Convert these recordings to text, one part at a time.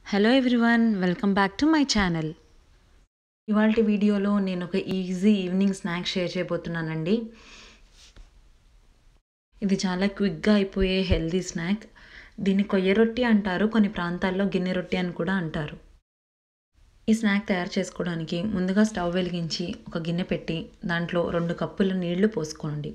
hello everyone welcome back to my channel ఇవాళ వీడియోలో నేను ఒక ఈజీ ఈవినింగ్ స్నాక్ షేర్ చేయబోతున్నానండి ఇది చాలా క్విక్గా అయిపోయే హెల్దీ స్నాక్ దీన్ని కొయ్య రొట్టి అంటారు కొన్ని ప్రాంతాల్లో గిన్నె రొట్టి అని కూడా అంటారు ఈ స్నాక్ తయారు చేసుకోవడానికి ముందుగా స్టవ్ వెలిగించి ఒక గిన్నె పెట్టి దాంట్లో రెండు కప్పుల నీళ్లు పోసుకోండి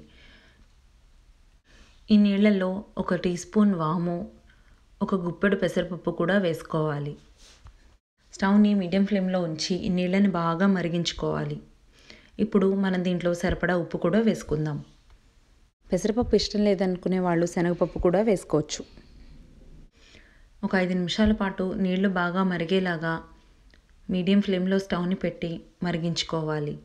ఈ నీళ్ళల్లో ఒక టీ స్పూన్ వాము ఒక గుప్పెడు పెసరపప్పు కూడా వేసుకోవాలి స్టవ్ని మీడియం ఫ్లేమ్లో ఉంచి ఈ నీళ్ళని బాగా మరిగించుకోవాలి ఇప్పుడు మనం దీంట్లో సరిపడా ఉప్పు కూడా వేసుకుందాం పెసరపప్పు ఇష్టం లేదనుకునే వాళ్ళు శనగపప్పు కూడా వేసుకోవచ్చు ఒక ఐదు నిమిషాల పాటు నీళ్లు బాగా మరిగేలాగా మీడియం ఫ్లేమ్లో స్టవ్ని పెట్టి మరిగించుకోవాలి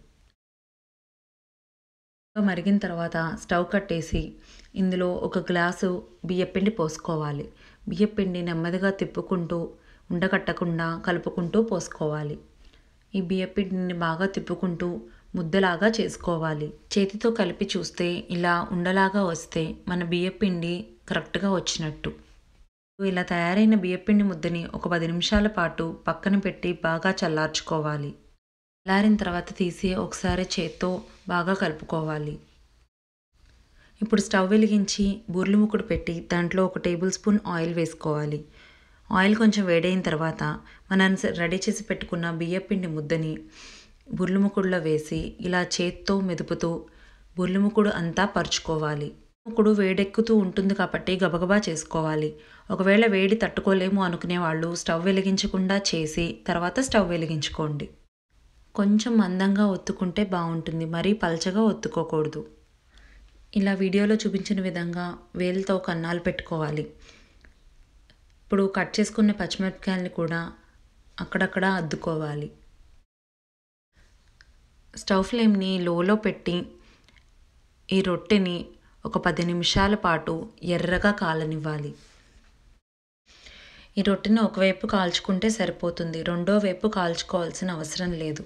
మరిగిన తర్వాత స్టవ్ కట్టేసి ఇందులో ఒక గ్లాసు బియ్యపిండి పోసుకోవాలి బియ్యపిండి నెమ్మదిగా తిప్పుకుంటూ ఉండకట్టకుండా కలుపుకుంటూ పోసుకోవాలి ఈ బియ్యపిండిని బాగా తిప్పుకుంటూ ముద్దలాగా చేసుకోవాలి చేతితో కలిపి చూస్తే ఇలా ఉండలాగా వస్తే మన బియ్యపిండి కరెక్ట్గా వచ్చినట్టు ఇలా తయారైన బియ్యపిండి ముద్దని ఒక పది నిమిషాల పాటు పక్కన పెట్టి బాగా చల్లార్చుకోవాలి చల్లారిన తర్వాత తీసి ఒకసారి చేత్తో బాగా కలుపుకోవాలి ఇప్పుడు స్టవ్ వెలిగించి బూర్లు ముక్కుడు పెట్టి దాంట్లో ఒక టేబుల్ స్పూన్ ఆయిల్ వేసుకోవాలి ఆయిల్ కొంచెం వేడైన తర్వాత మనం రెడీ చేసి పెట్టుకున్న బియ్యపిండి ముద్దని బుర్లుముకుడులో వేసి ఇలా చేత్తో మెదుపుతూ బుర్లుముకుడు అంతా పరుచుకోవాలి ముకుడు వేడెక్కుతూ ఉంటుంది కాబట్టి గబగబా చేసుకోవాలి ఒకవేళ వేడి తట్టుకోలేము అనుకునే వాళ్ళు స్టవ్ వెలిగించకుండా చేసి తర్వాత స్టవ్ వెలిగించుకోండి కొంచెం మందంగా ఒత్తుకుంటే బాగుంటుంది మరీ పల్చగా ఒత్తుకోకూడదు ఇలా వీడియోలో చూపించిన విధంగా వేలుతో కన్నాలు పెట్టుకోవాలి ఇప్పుడు కట్ చేసుకున్న పచ్చిమిరపకాయలని కూడా అక్కడక్కడ అద్దుకోవాలి స్టవ్ ఫ్లేమ్ని లోలో పెట్టి ఈ రొట్టెని ఒక పది నిమిషాల పాటు ఎర్రగా కాలనివ్వాలి ఈ రొట్టెని ఒకవైపు కాల్చుకుంటే సరిపోతుంది రెండో వైపు కాల్చుకోవాల్సిన అవసరం లేదు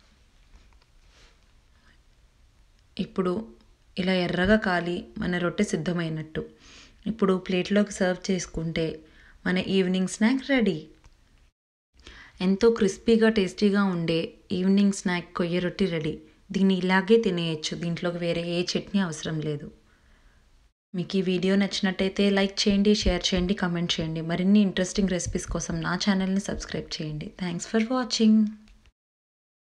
ఇప్పుడు ఇలా ఎర్రగా కాలి మన రొట్టె సిద్ధమైనట్టు ఇప్పుడు ప్లేట్లోకి సర్వ్ చేసుకుంటే మన ఈవినింగ్ స్నాక్ రెడీ ఎంతో క్రిస్పీగా టేస్టీగా ఉండే ఈవినింగ్ స్నాక్ కొయ్య రొట్టి రెడీ దీన్ని ఇలాగే తినేయచ్చు దీంట్లోకి వేరే ఏ చట్నీ అవసరం లేదు మీకు ఈ వీడియో నచ్చినట్టయితే లైక్ చేయండి షేర్ చేయండి కమెంట్ చేయండి మరిన్ని ఇంట్రెస్టింగ్ రెసిపీస్ కోసం నా ఛానల్ని సబ్స్క్రైబ్ చేయండి థ్యాంక్స్ ఫర్ వాచింగ్